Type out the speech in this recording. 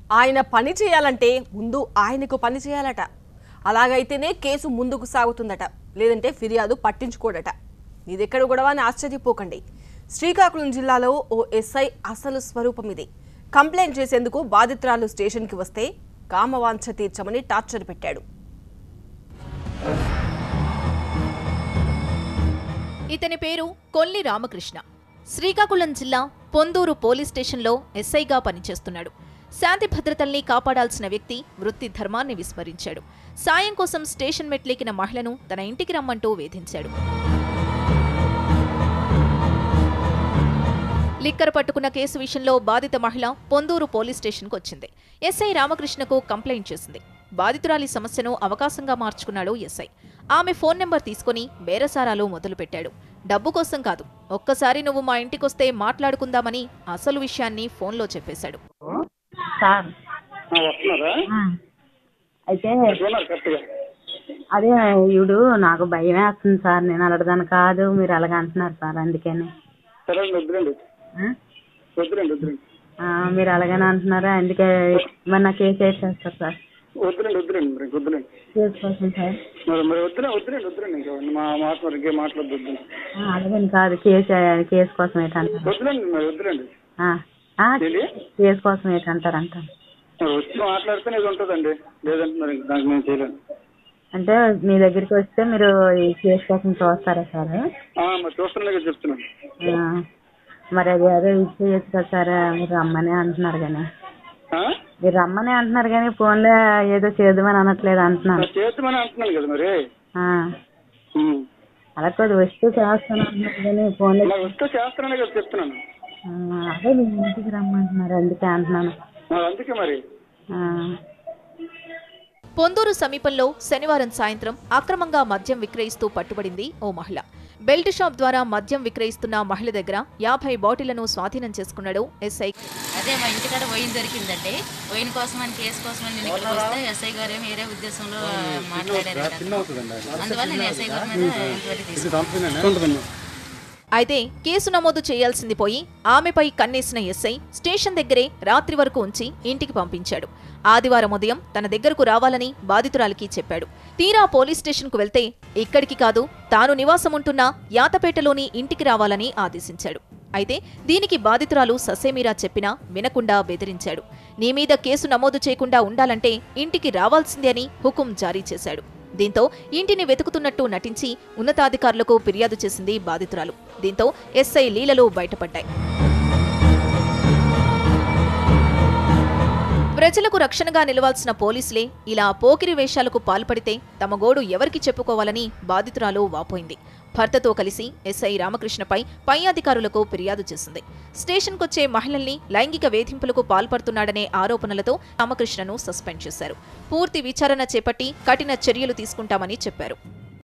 ఆయన పని చేయాలంటే ముందు ఆయనకు పని చేయాలట అలాగైతేనే కేసు ముందుకు సాగుతుందట లేదంటే ఫిర్యాదు పట్టించుకోడట ఇదెక్కడ గొడవ అని ఆశ్చర్యపోకండి శ్రీకాకుళం జిల్లాలో ఓ ఎస్ఐ అసలు స్వరూపం ఇది కంప్లైంట్ చేసేందుకు బాధితురాలు స్టేషన్కి వస్తే కామవాంఛ తీర్చమని టార్చర్ పెట్టాడు ఇతని పేరు కొల్లి రామకృష్ణ శ్రీకాకుళం జిల్లా పొందూరు పోలీస్ స్టేషన్లో ఎస్ఐగా పనిచేస్తున్నాడు శాంతి భద్రతల్ని కాపాడాల్సిన వ్యక్తి వృత్తి ధర్మాన్ని విస్మరించాడు సాయం కోసం స్టేషన్ మెట్లెక్కిన మహిళను తన ఇంటికి రమ్మంటూ వేధించాడు లిక్కర్ పట్టుకున్న కేసు విషయంలో బాధిత మహిళ పొందూరు పోలీస్ స్టేషన్కు వచ్చింది ఎస్ఐ రామకృష్ణకు కంప్లైంట్ చేసింది బాధితురాలి సమస్యను అవకాశంగా మార్చుకున్నాడు ఎస్ఐ ఆమె ఫోన్ నెంబర్ తీసుకుని బేరసారాలు మొదలుపెట్టాడు డబ్బు కోసం కాదు ఒక్కసారి నువ్వు మా ఇంటికొస్తే మాట్లాడుకుందామని అసలు విషయాన్ని ఫోన్లో చెప్పేశాడు సార్ ఆ, వస్తున్నారా ఆ. అయితే ఉన్నారు కరెక్ట్గా అదే ఈవిడు నాకు భయం వేస్తుంది సార్ నేను అలడదాను కాదు మీరు అలాగ అంటున్నారు సార్ అందుకని సరే అండి వద్దురండి ఆ? వద్దురండి వద్దురండి ఆ, మీరు అలాగనే అంటున్నారా అందుకే మరి నా కేసు వేసేస్తారు సార్ వద్దురండి వద్దురండి మరి వద్దురండి కేసు కోసం సార్ మరి మరి వద్దురా వద్దురండి వద్దురండి ఇంకా మా మాట మరి ఇంకేం మాట్లాడదు వద్దు ఆ, అలాగని కాదు కేసు కేసు కోసం ఏంటంటారు వద్దురండి మరి వద్దురండి ఆ, ఆ, ఏంటి కేసు కోసం ఏంటంటారు అంటారు మరి వచ్చి మాట్లాడితేనే ఇది ఉంటుందండి లేదంటే మరి ఇంక దానికి మేము చేయలేము అంటే మీ దగ్గరికి వస్తే మీరు ఈ కేసు కోసం చూస్తారా సార్ ఆ, మరి చూస్తున్నా కదా చెప్తున్నాను ఆ, మరి అది అదే ఇచ్చేయచ్చు కదా సార్ మీరు రమ్మని అంటున్నారు కానీ ఆ? మీరు రమ్మని అంటున్నారు కానీ ఫోన్లో ఏదో చేద్దామని అనట్లేదు అంటున్నాను మరి చేద్దామని అంటున్నాను కదా మరి ఆ, ఉమ్. అలా కొద్ది వస్తే చేస్తాను అంటున్నారు కానీ ఫోన్లో మరి వస్తే చేస్తాననే కదా చెప్తున్నాను ఆ, అదే మీ ఇంటికి రమ్మంటున్నారు అందుకే అంటున్నాను మరి అందుకే మరి ఆ, పొందూరు సమీపంలో శనివారం సాయంత్రం అక్రమంగా మద్యం విక్రయిస్తూ పట్టుబడింది ఓ మహిళ బెల్ట్ షాప్ ద్వారా మద్యం విక్రయిస్తున్న మహిళ దగ్గర యాభై బాటిళ్లను స్వాధీనం చేసుకున్నాడు ఎస్ఐ అదే మా ఇంటికాడ వైన్ దొరికిందండి వైన్ కోసం అని కేసు కోసం అని నేను ఇక్కడికి వస్తే ఎస్ఐ గారు ఏమో వేరే ఉద్దేశంలో మాట్లాడారు అందువల్ల నేను ఎస్ఐ గారి మీద ఎంక్వైరీ తీసుకున్నాను అయితే కేసు నమోదు చేయాల్సింది పోయి ఆమెపై కన్నేసిన ఎస్ఐ స్టేషన్ దగ్గరే రాత్రి వరకు ఉంచి ఇంటికి పంపించాడు ఆదివారం ఉదయం తన దగ్గరకు రావాలని బాధితురాలికి చెప్పాడు తీరా పోలీస్ స్టేషన్కు వెళ్తే ఇక్కడికి కాదు తాను నివాసముంటున్న యాతపేటలోని ఇంటికి రావాలని ఆదేశించాడు అయితే దీనికి బాధితురాలు ససేమిరా చెప్పినా వినకుండా బెదిరించాడు నీ మీద కేసు నమోదు చేయకుండా ఉండాలంటే ఇంటికి రావాల్సిందే అని హుకుం జారీ చేశాడు దీంతో ఇంటిని వెతుకుతున్నట్టు నటించి ఉన్నతాధికారులకు ఫిర్యాదు చేసింది బాధితురాలు దీంతో ఎస్ఐ లీలలు బయటపడ్డాయి ప్రజలకు రక్షణగా నిలవాల్సిన పోలీసులే ఇలా పోకిరి వేషాలకు పాల్పడితే తమ గోడు ఎవరికి చెప్పుకోవాలని బాధితురాలు వాపోయింది భర్తతో కలిసి ఎస్ఐ రామకృష్ణపై పై అధికారులకు ఫిర్యాదు చేసింది స్టేషన్కొచ్చే మహిళల్ని లైంగిక వేధింపులకు పాల్పడుతున్నాడనే ఆరోపణలతో రామకృష్ణను సస్పెండ్ చేశారు పూర్తి విచారణ చేపట్టి కఠిన చర్యలు తీసుకుంటామని చెప్పారు